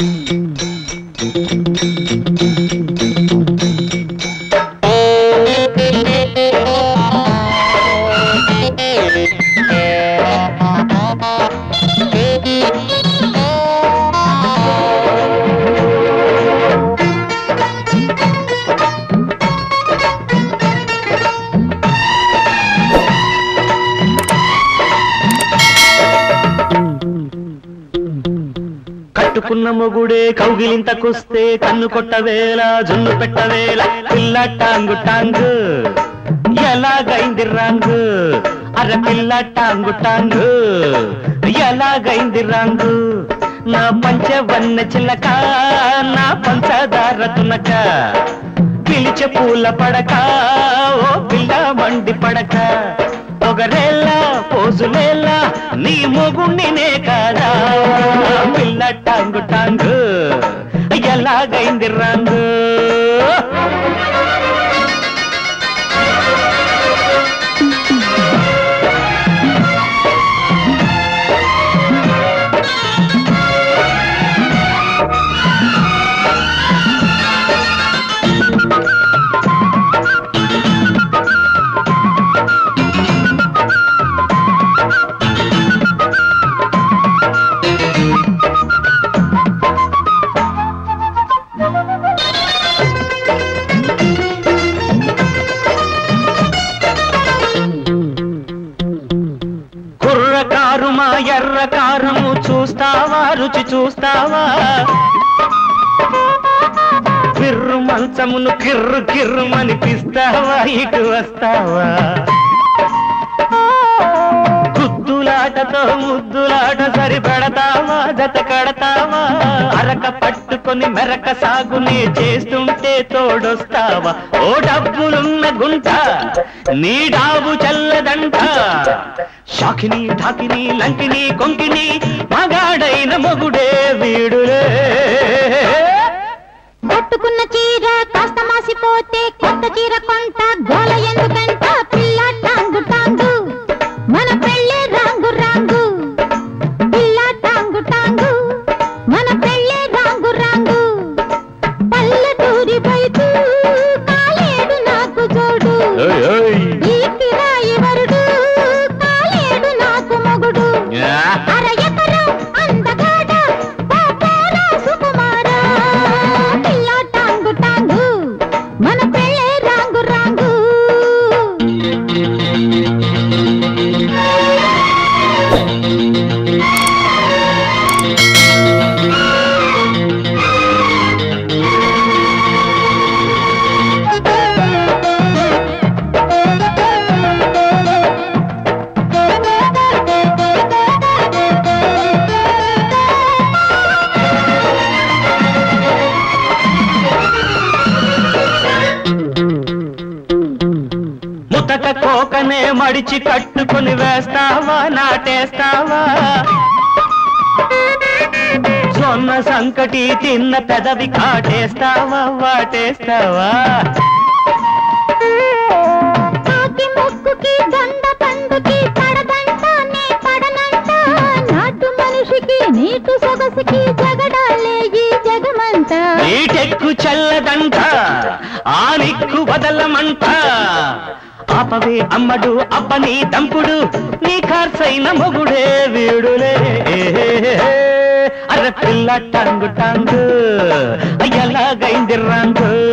కట్టుకున్న మొగుడే కౌగిలింతకొస్తే కన్ను కొట్టవేళ జున్ను పెట్టవేళ పిల్ల టాంగు టాంగు ఎలాగైంది రాంగు అర పిల్ల టాంగు టాంగు ఎలాగైంది రాంగు నా పంచవన్న చిలక నా పంచదార తునక పిలిచే పూల పడక ఓ పిల్ల మండి పడక పొగరేలా పోజులేలా నీ మొగుణ్ణినే కాదా పిల్ల టాంగు టాంగు ఎలాగైంది రంగు కుర్రకారు మా ఎర్ర కారము చూస్తావా రుచి చూస్తావా పిర్రు మంచమును కిర్రు కిర్రు అనిపిస్తావా ఇటు వస్తావా గుద్దులాటతో ముద్దులాట సరిపడతావా జత కడతావా అరక పట్టుకొని మెరక సాగునే చేస్తుంటే తోడొస్తావా ఓ డబ్బులున్న గుంట నీ డాబు చల్లదంట షాకిని ఠాకిని లంకిని కొంకిని మగాడైన మొగుడే వీడులే కట్టుకున్న చీర కాస్త మాసిపోతే కొత్త చీర కొంట గోల ఎందుకంట పిల్ల టాంగు టాంగు మన పెళ్ళే రాంగు రాంగు పిల్ల టాంగు టాంగు మన పెళ్ళే రాంగు రాంగు పల్లెటూరి బయటు కాలేడు నాకు జోడు ఓయ్ ఓయ్. ఈ కిరాయి వరుడు కాలేడు నాకు మొగుడు యా. అర ఎకరం అందగాడ పాపారా సుకుమారా పిల్ల టాంగు టాంగు మన పెళ్ళే రాంగు రాంగు ముతక కోకనే మడిచి కట్టుకొని వేస్తావా నాటేస్తావా సొన్న సంకటి తిన్న పెదవి కాటేస్తావా వాటేస్తావా కాకి ముక్కుకి దొండ పండుకి పడదంట నే పడనంట నాటు మనిషికి నీటు సొగసుకి జగడాలే ఈ జగమంతా నీటెక్కు చల్లదంట ఆ నిక్కు వదలమంట ఆపవే అమ్మడు అబ్బని దంపుడు నీ ఖర్చైన మొగుడే వీడులే అర పిల్ల టంగు టంగు ఎలాగైంది రంగు